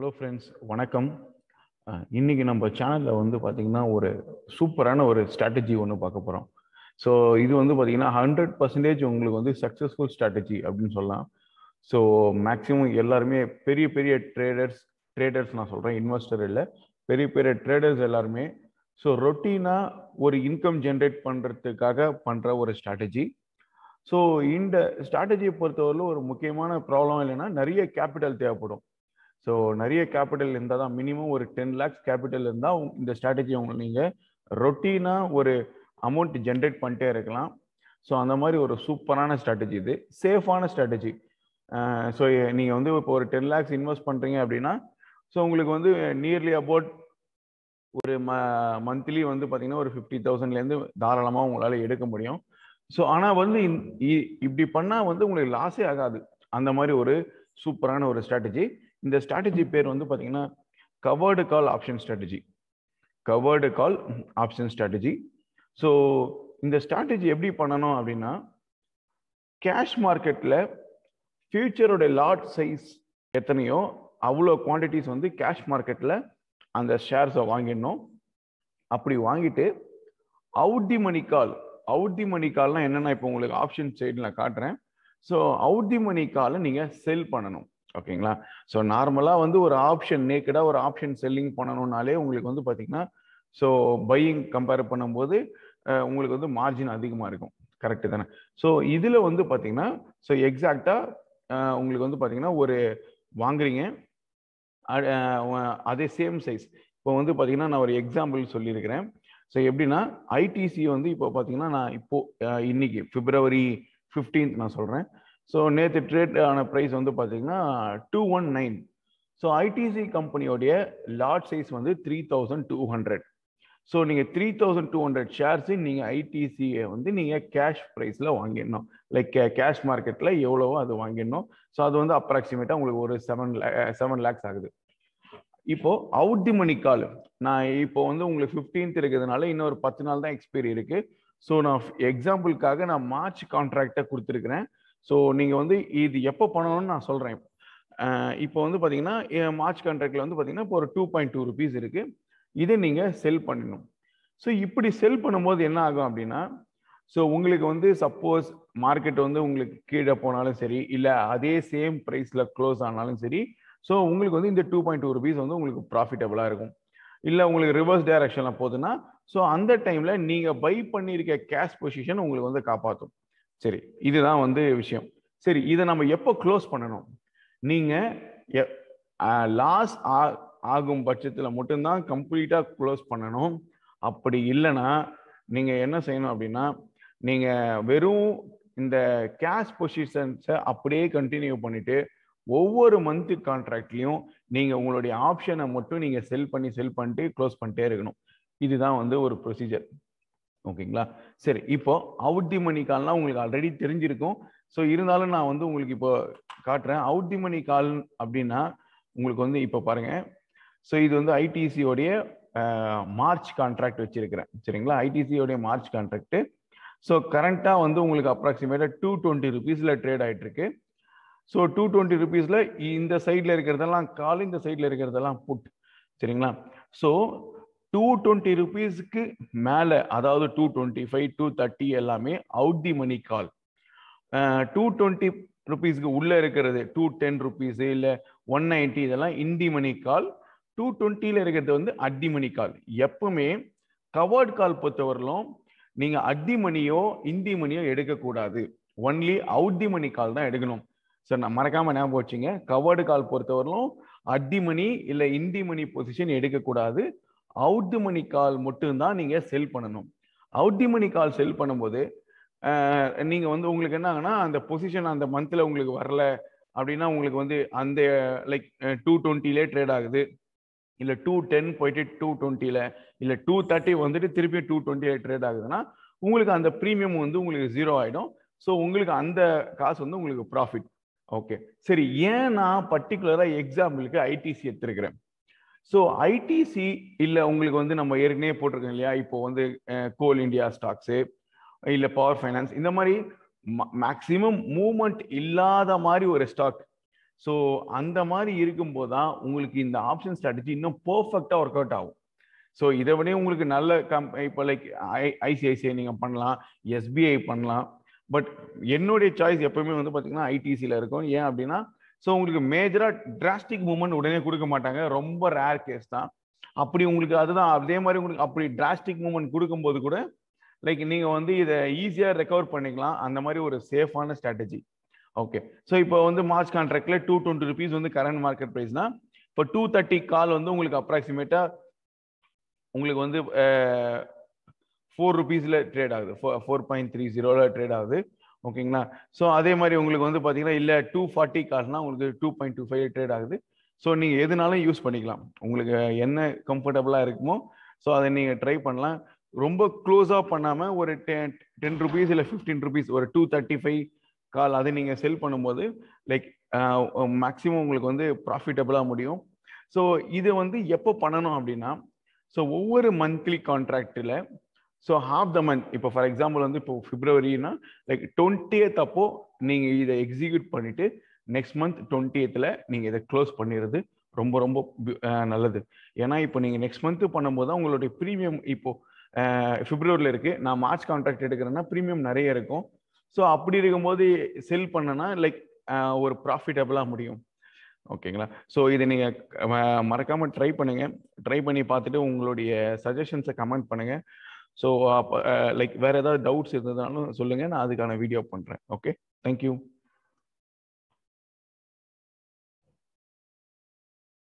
hello friends வணக்கம் அஹ் இன்னைக்கு நம்ம சேனலில் வந்து பார்த்தீங்கன்னா ஒரு சூப்பரான ஒரு ஸ்ட்ராட்டஜி ஒன்று பார்க்க போகிறோம் ஸோ இது வந்து பார்த்தீங்கன்னா ஹண்ட்ரட் பர்சன்டேஜ் உங்களுக்கு வந்து சக்ஸஸ்ஃபுல் ஸ்ட்ராட்டஜி அப்படின்னு சொல்லலாம் ஸோ மேக்ஸிமம் எல்லாருமே பெரிய பெரிய ட்ரேடர்ஸ் ட்ரேடர்ஸ் நான் சொல்கிறேன் இன்வெஸ்டர் இல்லை பெரிய பெரிய ட்ரேடர்ஸ் எல்லாருமே ஸோ ரொட்டீனாக ஒரு இன்கம் ஜென்ரேட் பண்ணுறதுக்காக பண்ணுற ஒரு ஸ்ட்ராட்டஜி ஸோ இந்த ஸ்ட்ராட்டஜியை பொறுத்தவரையில் ஒரு முக்கியமான ப்ராப்ளம் இல்லைன்னா நிறைய கேபிட்டல் தேவைப்படும் ஸோ நிறைய கேபிட்டல் இருந்தால் தான் மினிமம் ஒரு டென் லேக்ஸ் கேபிட்டல் இருந்தால் இந்த ஸ்ட்ராட்டஜி உங்களை நீங்கள் ரொட்டீனாக ஒரு அமௌண்ட் ஜென்ரேட் பண்ணிட்டே இருக்கலாம் ஸோ அந்த மாதிரி ஒரு சூப்பரான ஸ்ட்ராட்டஜி இது சேஃபான ஸ்ட்ராட்டஜி ஸோ நீங்கள் வந்து இப்போ ஒரு டென் லேக்ஸ் இன்வெஸ்ட் பண்ணுறீங்க அப்படின்னா ஸோ உங்களுக்கு வந்து நியர்லி அபவுட் ஒரு ம மந்த்லி வந்து பார்த்தீங்கன்னா ஒரு ஃபிஃப்டி தௌசண்ட்லேருந்து தாராளமாக உங்களால் எடுக்க முடியும் ஸோ ஆனால் வந்து இப்படி பண்ணால் வந்து உங்களுக்கு லாஸே ஆகாது அந்த மாதிரி ஒரு சூப்பரான ஒரு ஸ்ட்ராட்டஜி இந்த ஸ்ட்ராட்டஜி பேர் வந்து பார்த்தீங்கன்னா covered call option strategy covered call option strategy so இந்த ஸ்ட்ராட்டஜி எப்படி பண்ணணும் அப்படின்னா கேஷ் மார்க்கெட்டில் ஃபியூச்சரோட லாட் சைஸ் எத்தனையோ அவ்வளோ குவான்டிட்டிஸ் வந்து கேஷ் மார்க்கெட்டில் அந்த ஷேர்ஸை வாங்கிடணும் அப்படி வாங்கிட்டு out the money call out the மணி கால்னா என்னென்னா இப்போ உங்களுக்கு ஆப்ஷன் சைடில் காட்டுறேன் ஸோ அவுட் தி மணி காலை நீங்கள் செல் பண்ணணும் ஓகேங்களா ஸோ நார்மலாக வந்து ஒரு ஆப்ஷன் நேக்கடாக ஒரு ஆப்ஷன் செல்லிங் பண்ணணும்னாலே உங்களுக்கு வந்து பார்த்தீங்கன்னா ஸோ பையிங் கம்பேர் பண்ணும்போது உங்களுக்கு வந்து மார்ஜின் அதிகமாக இருக்கும் கரெக்டு தானே ஸோ இதில் வந்து பார்த்தீங்கன்னா ஸோ எக்ஸாக்டாக உங்களுக்கு வந்து பார்த்தீங்கன்னா ஒரு வாங்குறீங்க அதே சேம் சைஸ் இப்போ வந்து பார்த்தீங்கன்னா நான் ஒரு எக்ஸாம்பிள் சொல்லியிருக்கிறேன் ஸோ எப்படின்னா ஐடிசி வந்து இப்போ பார்த்தீங்கன்னா நான் இப்போ இன்னைக்கு பிப்ரவரி ஃபிஃப்டீன்த் நான் சொல்கிறேன் ஸோ நேற்று ட்ரேட் ஆன ப்ரைஸ் வந்து பார்த்தீங்கன்னா two one nine so ITC கம்பெனியோடைய லாட் சைஸ் வந்து three thousand two hundred so நீங்கள் three thousand two hundred shares நீங்கள் ஐடிசியை வந்து நீங்கள் கேஷ் ப்ரைஸில் வாங்கிடணும் லைக் கேஷ் மார்க்கெட்டில் எவ்வளவோ அது வாங்கிடணும் ஸோ அது வந்து அப்ராக்சிமேட்டாக உங்களுக்கு ஒரு செவன் செவன் லேக்ஸ் ஆகுது இப்போ அவுட் தி மணி கால் நான் இப்போ வந்து உங்களுக்கு ஃபிஃப்டீன்த் இருக்கிறதுனால இன்னொரு பத்து நாள் தான் எக்ஸ்பைரி இருக்கு ஸோ நான் எக்ஸாம்பிளுக்காக நான் மார்ச் கான்ட்ராக்டை கொடுத்துருக்குறேன் ஸோ நீங்கள் வந்து இது எப்போ பண்ணணும்னு நான் சொல்கிறேன் இப்போ வந்து பார்த்தீங்கன்னா மார்ச் கான்ட்ராக்டில் வந்து பார்த்தீங்கன்னா இப்போ ஒரு டூ பாயிண்ட் டூ ருபீஸ் இருக்குது இதை நீங்கள் செல் பண்ணணும் ஸோ இப்படி செல் பண்ணும்போது என்ன ஆகும் அப்படின்னா ஸோ உங்களுக்கு வந்து சப்போஸ் மார்க்கெட் வந்து உங்களுக்கு கீழே போனாலும் சரி இல்லை அதே சேம் ப்ரைஸில் க்ளோஸ் ஆனாலும் சரி ஸோ உங்களுக்கு வந்து இந்த டூ பாயிண்ட் டூ ருபீஸ் வந்து உங்களுக்கு ப்ராஃபிட்டபுளாக இருக்கும் இல்லை உங்களுக்கு ரிவர்ஸ் டைரக்ஷனில் போகுதுன்னா ஸோ அந்த டைமில் நீங்கள் பை பண்ணியிருக்க கேஷ் பொசிஷன் உங்களுக்கு வந்து காப்பாற்றும் சரி இதுதான் வந்து விஷயம் சரி இதை நம்ம எப்போ க்ளோஸ் பண்ணணும் நீங்கள் லாஸ் ஆகும் பட்சத்தில் மட்டும்தான் கம்ப்ளீட்டாக க்ளோஸ் பண்ணணும் அப்படி இல்லைன்னா நீங்கள் என்ன செய்யணும் அப்படின்னா நீங்கள் வெறும் இந்த கேஷ் பொசிஷன்ஸை அப்படியே கண்டினியூ பண்ணிட்டு ஒவ்வொரு மந்த்து கான்ட்ராக்ட்லையும் நீங்கள் உங்களுடைய ஆப்ஷனை மட்டும் நீங்கள் செல் பண்ணி செல் பண்ணிட்டு க்ளோஸ் பண்ணிட்டே இருக்கணும் இதுதான் வந்து ஒரு ப்ரொசீஜர் ஓகேங்களா சரி இப்போ அவுட் தி மணி கால்னா உங்களுக்கு ஆல்ரெடி தெரிஞ்சிருக்கும் ஸோ இருந்தாலும் நான் வந்து உங்களுக்கு இப்போ காட்டுறேன் அவுட் தி மணி கால் அப்படின்னா உங்களுக்கு வந்து இப்போ பாருங்க ஸோ இது வந்து ஐடிசியோடைய மார்ச் கான்ட்ராக்ட் வச்சிருக்கிறேன் சரிங்களா ஐடிசியோடைய மார்ச் கான்ட்ராக்ட் ஸோ கரண்ட்டாக வந்து உங்களுக்கு அப்ராக்சிமேட்டாக டூ டுவெண்ட்டி ருபீஸில் ட்ரேட் ஆகிட்டு இருக்கு ஸோ டூ டுவெண்ட்டி ருபீஸில் இந்த சைடில் இருக்கிறதெல்லாம் கால் இந்த சைடில் இருக்கிறதெல்லாம் புட் சரிங்களா ஸோ டூ டுவெண்ட்டி ருபீஸ்க்கு மேலே அதாவது two twenty five two thirty எல்லாமே out the money call two twenty ருபீஸ்க்கு உள்ளே இருக்கிறது டூ டென் ருபீஸ் இல்லை ஒன் நைன்ட்டி இதெல்லாம் இந்தி மணி கால் டூ டுவெண்ட்டியில் இருக்கிறது வந்து அட்டி மணி கால் எப்பவுமே கவர்ட் கால் பொறுத்தவரையிலும் நீங்கள் அட்டி மணியோ இந்தி மணியோ எடுக்கக்கூடாது ஒன்லி அவுட் தி மணி கால் தான் எடுக்கணும் சார் நான் மறக்காம ஞாபகம் வச்சுங்க கவர்டு கால் பொறுத்தவரையிலும் அட்டி மணி இல்லை இந்தி மணி பொசிஷன் எடுக்கக்கூடாது அவுட் தி மணி கால் மட்டும்தான் நீங்க செல் பண்ணணும் அவுட் தி மணி கால் செல் பண்ணும்போது நீங்க வந்து உங்களுக்கு என்ன ஆகுனா அந்த பொசிஷன் அந்த மந்த்ல உங்களுக்கு வரல அப்படின்னா உங்களுக்கு வந்து அந்த லைக் டூ டுவெண்ட்டிலே ட்ரேட் ஆகுது இல்லை டூ டென் போயிட்டு டூ டுவெண்ட்டியில் இல்லை டூ தேர்ட்டி வந்துட்டு திருப்பி டூ டுவெண்ட்டியில் ட்ரேட் ஆகுதுன்னா உங்களுக்கு அந்த ப்ரீமியம் வந்து உங்களுக்கு ஜீரோ ஆகிடும் ஸோ உங்களுக்கு அந்த காசு வந்து உங்களுக்கு ப்ராஃபிட் ஓகே சரி ஏன் நான் பர்டிகுலராக எக்ஸாம்பிளுக்கு ஐடிசி எடுத்திருக்கிறேன் ஸோ ஐடிசி இல்லை உங்களுக்கு வந்து நம்ம ஏற்கனவே போட்டிருக்கோம் இல்லையா இப்போ வந்து கோல் இந்தியா ஸ்டாக்ஸு இல்லை பவர் ஃபைனான்ஸ் இந்த மாதிரி மேக்சிமம் மூவ்மெண்ட் இல்லாத மாதிரி ஒரு ஸ்டாக் ஸோ அந்த மாதிரி இருக்கும்போது தான் உங்களுக்கு இந்த ஆப்ஷன் ஸ்ட்ராட்டஜி இன்னும் பர்ஃபெக்டாக ஒர்க் அவுட் ஆகும் ஸோ இதை விட உங்களுக்கு நல்ல கம் இப்போ லைக் ஐ ஐசிஐசிஐ நீங்கள் பண்ணலாம் எஸ்பிஐ பண்ணலாம் பட் என்னுடைய சாய்ஸ் எப்பவுமே வந்து பார்த்தீங்கன்னா ஐடிசியில் இருக்கும் ஏன் அப்படின்னா ஸோ உங்களுக்கு மேஜராக டிராஸ்டிக் மூவ்மெண்ட் உடனே கொடுக்க மாட்டாங்க ரொம்ப ரேர் கேஸ் தான் அப்படி உங்களுக்கு அதுதான் அதே மாதிரி உங்களுக்கு அப்படி டிராஸ்டிக் மூவ்மெண்ட் கொடுக்கும்போது கூட லைக் நீங்கள் வந்து இதை ஈஸியாக ரெக்கவர் பண்ணிக்கலாம் அந்த மாதிரி ஒரு சேஃபான ஸ்ட்ராட்டஜி ஓகே ஸோ இப்போ வந்து மார்ச் கான்ட்ராக்ட்ல டூ டுவெண்ட்டி ருபீஸ் வந்து கரண்ட் மார்க்கெட் ப்ரைஸ்னா இப்போ டூ தேர்ட்டி கால் வந்து உங்களுக்கு அப்ராக்சிமேட்டாக உங்களுக்கு வந்து ஃபோர் ருபீஸில் ட்ரேட் ஆகுது ஃபோர் பாயிண்ட் த்ரீ ஜீரோவில் ட்ரேட் ஆகுது ஓகேங்களா ஸோ அதே மாதிரி உங்களுக்கு வந்து பார்த்தீங்கன்னா இல்லை டூ ஃபார்ட்டி கால்ஸ்னா உங்களுக்கு two point two five trade ஆகுது ஸோ நீங்கள் எதுனாலும் யூஸ் பண்ணிக்கலாம் உங்களுக்கு என்ன கம்ஃபர்டபுளாக இருக்குமோ ஸோ அதை நீங்கள் ட்ரை பண்ணலாம் ரொம்ப க்ளோஸாக பண்ணாமல் ஒரு டென் டென் ருபீஸ் இல்லை ஃபிஃப்டீன் ருபீஸ் ஒரு டூ தேர்ட்டி ஃபைவ் கால் அதை நீங்கள் செல் பண்ணும்போது லைக் மேக்ஸிமம் உங்களுக்கு வந்து ப்ராஃபிட்டபுளாக முடியும் ஸோ இது வந்து எப்போ பண்ணணும் அப்படின்னா ஸோ ஒவ்வொரு மந்த்லி கான்ட்ராக்டில் ஸோ ஹாஃப் த மந்த் இப்போ ஃபார் எக்ஸாம்பிள் வந்து இப்போ பிப்ரவரினா லைக் டுவெண்ட்டியத் அப்போ நீங்கள் இதை எக்ஸிக்யூட் பண்ணிட்டு நெக்ஸ்ட் மந்த் டுவெண்ட்டியத்தில் நீங்கள் இதை க்ளோஸ் பண்ணிடுறது ரொம்ப ரொம்ப நல்லது ஏன்னா இப்போ நீங்கள் நெக்ஸ்ட் மந்த் பண்ணும்போது தான் உங்களுடைய ப்ரீமியம் இப்போ பிப்ரவரியில் இருக்குது நான் மார்ச் கான்ட்ராக்ட் எடுக்கிறேன்னா ப்ரீமியம் நிறைய இருக்கும் ஸோ அப்படி இருக்கும்போது செல் பண்ணனா லைக் ஒரு ப்ராஃபிட்டபுளாக முடியும் ஓகேங்களா ஸோ இதை நீங்கள் மறக்காமல் ட்ரை பண்ணுங்கள் ட்ரை பண்ணி பார்த்துட்டு உங்களுடைய சஜஷன்ஸை கமெண்ட் பண்ணுங்கள் ஸோ அப்போ லைக் வேறு ஏதாவது டவுட்ஸ் இருந்ததுனாலும் சொல்லுங்கள் நான் அதுக்கான வீடியோ பண்ணுறேன் ஓகே தேங்க்யூ